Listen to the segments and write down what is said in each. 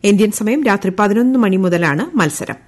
Indian സമയം രാത്രി പതിനൊന്ന് മണി മുതലാണ് മത്സരം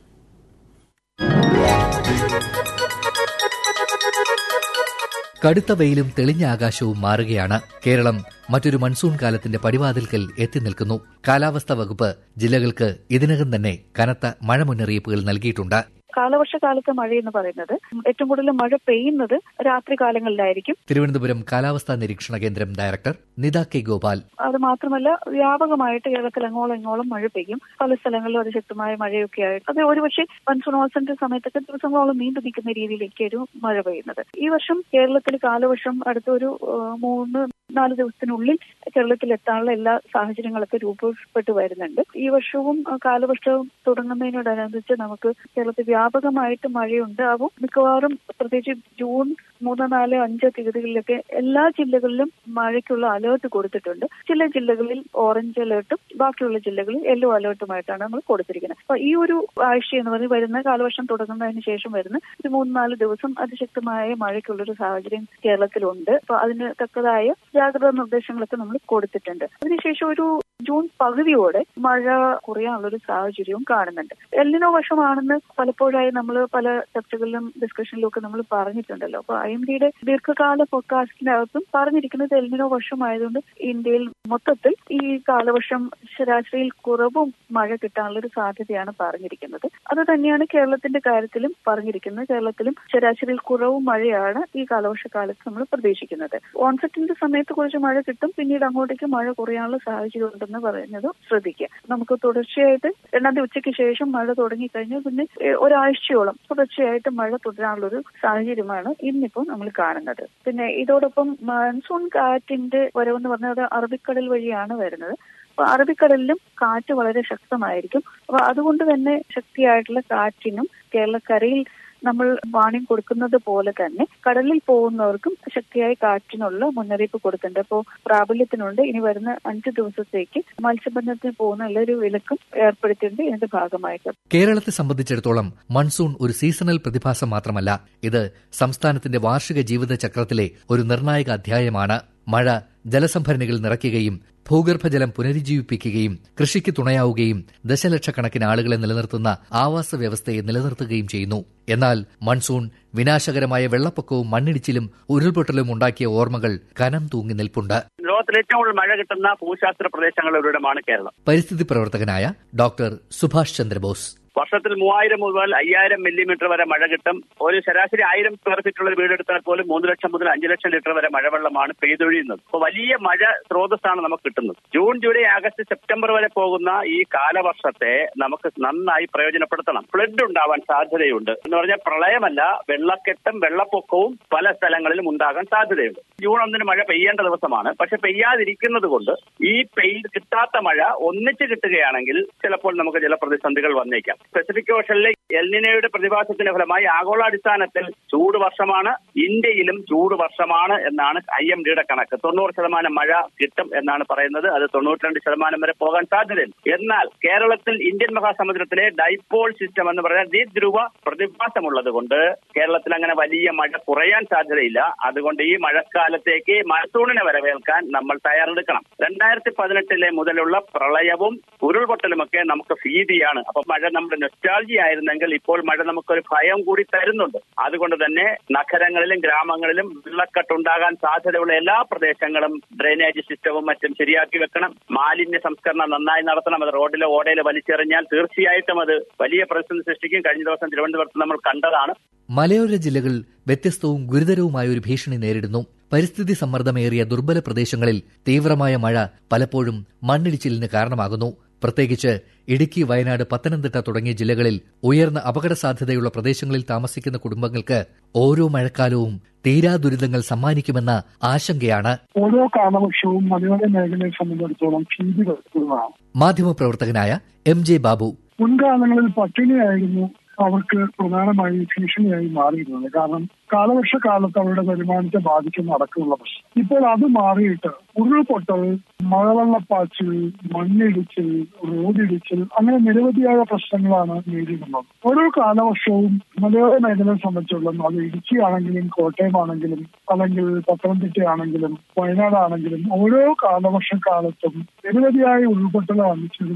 കടുത്ത വെയിലും തെളിഞ്ഞ ആകാശവും മാറുകയാണ് കേരളം മറ്റൊരു മൺസൂൺ കാലത്തിന്റെ പടിവാതിൽക്കൽ എത്തി നിൽക്കുന്നു കാലാവസ്ഥാ വകുപ്പ് ജില്ലകൾക്ക് ഇതിനകം തന്നെ കനത്ത മഴ മുന്നറിയിപ്പുകൾ നൽകിയിട്ടുണ്ട് കാലവർഷകാലത്തെ മഴ എന്ന് പറയുന്നത് ഏറ്റവും കൂടുതൽ മഴ പെയ്യുന്നത് രാത്രി കാലങ്ങളിലായിരിക്കും തിരുവനന്തപുരം കാലാവസ്ഥാ നിരീക്ഷണ കേന്ദ്രം ഡയറക്ടർ നിത കെ ഗോപാൽ അത് മാത്രമല്ല വ്യാപകമായിട്ട് കേരളത്തിൽ അങ്ങോളം ഇങ്ങോളം മഴ പെയ്യും പല സ്ഥലങ്ങളിലും അതിശക്തമായ മഴയൊക്കെ ആയിട്ട് അത് ഒരുപക്ഷെ മൺസൂൺ മാസത്തിന്റെ സമയത്തൊക്കെ ദിവസങ്ങളോളം നീണ്ടു നിൽക്കുന്ന രീതിയിലേക്ക് ഒരു മഴ പെയ്യുന്നത് ഈ വർഷം കേരളത്തിൽ കാലവർഷം അടുത്തൊരു മൂന്ന് നാല് ദിവസത്തിനുള്ളിൽ കേരളത്തിൽ എത്താനുള്ള എല്ലാ സാഹചര്യങ്ങളൊക്കെ രൂപപ്പെട്ടു വരുന്നുണ്ട് ഈ വർഷവും കാലവർഷവും തുടങ്ങുന്നതിനോടനുബന്ധിച്ച് നമുക്ക് കേരളത്തിൽ വ്യാപകമായിട്ട് മഴയുണ്ടാവും മിക്കവാറും പ്രത്യേകിച്ച് ജൂൺ മൂന്ന് നാല് അഞ്ച് തീയതികളിലൊക്കെ എല്ലാ ജില്ലകളിലും മഴയ്ക്കുള്ള അലേർട്ട് കൊടുത്തിട്ടുണ്ട് ചില ജില്ലകളിൽ ഓറഞ്ച് അലേർട്ടും ബാക്കിയുള്ള ജില്ലകളിൽ യെല്ലോ അലേർട്ടുമായിട്ടാണ് നമ്മൾ കൊടുത്തിരിക്കുന്നത് അപ്പൊ ഈ ഒരു ആഴ്ച എന്ന് പറയുന്നത് വരുന്ന കാലവർഷം തുടങ്ങുന്നതിന് ശേഷം വരുന്ന ഒരു മൂന്ന് നാല് ദിവസം അതിശക്തമായ മഴയ്ക്കുള്ളൊരു സാഹചര്യം കേരളത്തിലുണ്ട് അപ്പൊ അതിന് തക്കതായ ജാഗ്രതാ നിർദ്ദേശങ്ങളൊക്കെ നമ്മൾ കൊടുത്തിട്ടുണ്ട് അതിനുശേഷം ഒരു ജൂൺ പകുതിയോടെ മഴ കുറയാനുള്ള ഒരു സാഹചര്യവും കാണുന്നുണ്ട് എല്ലിനോ വർഷമാണെന്ന് പലപ്പോഴായി നമ്മൾ പല ചർച്ചകളിലും ഡിസ്കഷനിലും ഒക്കെ നമ്മൾ പറഞ്ഞിട്ടുണ്ടല്ലോ അപ്പൊ ഐ എം ഡിയുടെ ദീർഘകാല ഫോർകാസ്റ്റിനകത്തും പറഞ്ഞിരിക്കുന്നത് എല്ലിനോ വർഷമായതുകൊണ്ട് ഇന്ത്യയിൽ മൊത്തത്തിൽ ഈ കാലവർഷം ശരാശരിയിൽ കുറവും മഴ കിട്ടാനുള്ള ഒരു സാധ്യതയാണ് പറഞ്ഞിരിക്കുന്നത് അത് തന്നെയാണ് കേരളത്തിന്റെ കാര്യത്തിലും പറഞ്ഞിരിക്കുന്നത് കേരളത്തിലും ശരാശരിയിൽ കുറവും മഴയാണ് ഈ കാലവർഷക്കാലത്ത് നമ്മൾ പ്രതീക്ഷിക്കുന്നത് ഓൺസെറ്റിന്റെ സമയത്ത് കുറച്ച് മഴ കിട്ടും പിന്നീട് അങ്ങോട്ടേക്ക് മഴ കുറയാനുള്ള സാഹചര്യം ഉണ്ടെന്ന് പറയുന്നത് ശ്രദ്ധിക്കുക നമുക്ക് തുടർച്ചയായിട്ട് രണ്ടാം തീയതി ഉച്ചയ്ക്ക് ശേഷം മഴ തുടങ്ങിക്കഴിഞ്ഞാൽ പിന്നെ ഒരാഴ്ചയോളം തുടർച്ചയായിട്ട് മഴ തുടരാനുള്ള ഒരു സാഹചര്യമാണ് ഇന്നിപ്പോൾ നമ്മൾ കാണുന്നത് പിന്നെ ഇതോടൊപ്പം മൺസൂൺ കാറ്റിന്റെ വരവെന്ന് പറഞ്ഞത് അറബിക്കടൽ വഴിയാണ് വരുന്നത് അപ്പൊ അറബിക്കടലിലും കാറ്റ് വളരെ ശക്തമായിരിക്കും അപ്പൊ അതുകൊണ്ട് തന്നെ ശക്തിയായിട്ടുള്ള കാറ്റിനും കേരളക്കരയിൽ നമ്മൾ വാണിംഗ് കൊടുക്കുന്നത് പോലെ തന്നെ കടലിൽ പോകുന്നവർക്കും ശക്തിയായ കാറ്റിനുള്ള മുന്നറിയിപ്പ് കൊടുക്കുന്നുണ്ട് അപ്പോൾ പ്രാബല്യത്തിനുണ്ട് ഇനി വരുന്ന അഞ്ച് ദിവസത്തേക്ക് മത്സ്യബന്ധനത്തിന് പോകുന്ന എല്ലാവരും വിലക്കും ഏർപ്പെടുത്തിയിട്ടുണ്ട് ഇതിന്റെ ഭാഗമായിട്ട് കേരളത്തെ സംബന്ധിച്ചിടത്തോളം മൺസൂൺ ഒരു സീസണൽ പ്രതിഭാസം മാത്രമല്ല ഇത് സംസ്ഥാനത്തിന്റെ വാർഷിക ജീവിതചക്രത്തിലെ ഒരു നിർണായക അധ്യായമാണ് മഴ ജലസംഭരണികൾ നിറയ്ക്കുകയും ഭൂഗർഭജലം പുനരുജ്ജീവിപ്പിക്കുകയും കൃഷിക്ക് തുണയാവുകയും ദശലക്ഷക്കണക്കിന് ആളുകളെ നിലനിർത്തുന്ന ആവാസ വ്യവസ്ഥയെ നിലനിർത്തുകയും ചെയ്യുന്നു എന്നാൽ മൺസൂൺ വിനാശകരമായ വെള്ളപ്പൊക്കവും മണ്ണിടിച്ചിലും ഉരുൾപൊട്ടലും ഉണ്ടാക്കിയ ഓർമ്മകൾ കനം തൂങ്ങി നിൽപ്പുണ്ട് ലോകത്തിൽ ഏറ്റവും കൂടുതൽ മഴ കിട്ടുന്ന ഭൂശാസ്ത്ര പ്രദേശങ്ങളിലൊരിടമാണ് കേരളം പരിസ്ഥിതി പ്രവർത്തകനായ ഡോക്ടർ സുഭാഷ് ചന്ദ്രബോസ് വർഷത്തിൽ മൂവായിരം മുതൽ അയ്യായിരം മില്ലിമീറ്റർ വരെ മഴ കിട്ടും ഒരു ശരാശരി ആയിരം സ്ക്വയർ ഫീറ്റ് ഉള്ള ഒരു വീടെടുത്താൽ പോലും മൂന്ന് ലക്ഷം മുതൽ അഞ്ച് ലക്ഷം ലിറ്റർ വരെ മഴവെള്ളമാണ് പെയ്തൊഴിയുന്നത് അപ്പോൾ വലിയ മഴ സ്രോതസ്സാണ് നമുക്ക് കിട്ടുന്നത് ജൂൺ ജൂലൈ ആഗസ്റ്റ് സെപ്റ്റംബർ വരെ പോകുന്ന ഈ കാലവർഷത്തെ നമുക്ക് നന്നായി പ്രയോജനപ്പെടുത്തണം ഫ്ലഡ് ഉണ്ടാവാൻ സാധ്യതയുണ്ട് എന്ന് പറഞ്ഞാൽ പ്രളയമല്ല വെള്ളക്കെട്ടും വെള്ളപ്പൊക്കവും പല സ്ഥലങ്ങളിലും ഉണ്ടാകാൻ സാധ്യതയുണ്ട് ജൂൺ ഒന്നിന് മഴ പെയ്യേണ്ട ദിവസമാണ് പക്ഷെ പെയ്യാതിരിക്കുന്നത് കൊണ്ട് ഈ പെയ് കിട്ടാത്ത മഴ ഒന്നിച്ച് കിട്ടുകയാണെങ്കിൽ ചിലപ്പോൾ നമുക്ക് ജലപ്രതിസന്ധികൾ വന്നേക്കാം പസഫിക് ഓഷനിലെ എൽനിനയുടെ പ്രതിഭാസത്തിന്റെ ഫലമായി ആഗോളാടിസ്ഥാനത്തിൽ ചൂട് വർഷമാണ് ഇന്ത്യയിലും ചൂട് വർഷമാണ് എന്നാണ് ഐ എം ഡിയുടെ കണക്ക് തൊണ്ണൂറ് ശതമാനം മഴ കിട്ടും എന്നാണ് പറയുന്നത് അത് തൊണ്ണൂറ്റിരണ്ട് ശതമാനം വരെ പോകാൻ സാധ്യതയുണ്ട് എന്നാൽ കേരളത്തിൽ ഇന്ത്യൻ മഹാസമുദ്രത്തിലെ ഡൈപോൾ സിസ്റ്റം എന്ന് പറഞ്ഞാൽ ദ്വിധ്രുവ പ്രതിഭാസമുള്ളത് കൊണ്ട് കേരളത്തിൽ അങ്ങനെ വലിയ മഴ കുറയാൻ സാധ്യതയില്ല അതുകൊണ്ട് ഈ മഴക്കാലത്തേക്ക് മൺസൂണിനെ വരവേൽക്കാൻ നമ്മൾ തയ്യാറെടുക്കണം രണ്ടായിരത്തി പതിനെട്ടിലെ മുതലുള്ള പ്രളയവും ഉരുൾപൊട്ടലുമൊക്കെ നമുക്ക് ഭീതിയാണ് അപ്പൊ മഴ നമ്മുടെ നെസ്റ്റാൾജി ആയിരുന്നെങ്കിൽ ഇപ്പോൾ മഴ നമുക്കൊരു ഭയം കൂടി തരുന്നുണ്ട് അതുകൊണ്ട് തന്നെ നഗരങ്ങളിലും ഗ്രാമങ്ങളിലും വെള്ളക്കെട്ടുണ്ടാകാൻ സാധ്യതയുള്ള എല്ലാ പ്രദേശങ്ങളും ഡ്രെയിനേജ് സിസ്റ്റവും മറ്റും ശരിയാക്കി വെക്കണം മാലിന്യ സംസ്കരണം നന്നായി നടത്തണം അത് റോഡിലോ ഓടയിലോ വലിച്ചെറിഞ്ഞാൽ തീർച്ചയായിട്ടും അത് വലിയ പ്രതിസന്ധി സൃഷ്ടിക്കും കഴിഞ്ഞ ദിവസം തിരുവനന്തപുരത്ത് നമ്മൾ കണ്ടതാണ് മലയോര ജില്ലകൾ വ്യത്യസ്തവും ഗുരുതരവുമായ ഒരു ഭീഷണി നേരിടുന്നു പരിസ്ഥിതി സമ്മർദ്ദമേറിയ ദുർബല പ്രദേശങ്ങളിൽ തീവ്രമായ മഴ പലപ്പോഴും മണ്ണിടിച്ചിലിന് കാരണമാകുന്നു പ്രത്യേകിച്ച് ഇടുക്കി വയനാട് പത്തനംതിട്ട തുടങ്ങിയ ജില്ലകളിൽ ഉയർന്ന അപകട സാധ്യതയുള്ള പ്രദേശങ്ങളിൽ താമസിക്കുന്ന കുടുംബങ്ങൾക്ക് ഓരോ മഴക്കാലവും തീരാ ദുരിതങ്ങൾ സമ്മാനിക്കുമെന്ന ആശങ്കയാണ് ഓരോ കാലവർഷവും മലയോര മേഖലയെ സംബന്ധിച്ചിടത്തോളം ഭീതി പരത്തുന്നതാണ് മാധ്യമപ്രവർത്തകനായ എം ജെ ബാബു മുൻകാലങ്ങളിൽ പട്ടിണിയായിരുന്നു അവർക്ക് പ്രധാനമായി ഭീഷണിയായി മാറിയിരുന്നത് കാരണം കാലവർഷ കാലത്ത് അവരുടെ വരുമാനത്തെ ബാധിക്കുന്ന അടക്കമുള്ള പ്രശ്നം ഇപ്പോൾ അത് മാറിയിട്ട് ഉരുൾപൊട്ടൽ മഴവെള്ളപ്പാച്ചിൽ മണ്ണിടിച്ചിൽ റോഡിടിച്ചിൽ അങ്ങനെ നിരവധിയായ പ്രശ്നങ്ങളാണ് നേരിടുന്നത് ഓരോ കാലവർഷവും മലയോര മേഖലയെ സംബന്ധിച്ചുള്ള അത് ഇടുക്കിയാണെങ്കിലും കോട്ടയമാണെങ്കിലും അല്ലെങ്കിൽ പത്തനംതിട്ടയാണെങ്കിലും വയനാടാണെങ്കിലും ഓരോ കാലവർഷ കാലത്തും നിരവധിയായ ഉരുൾപൊട്ടൽ വന്നിട്ടുണ്ട്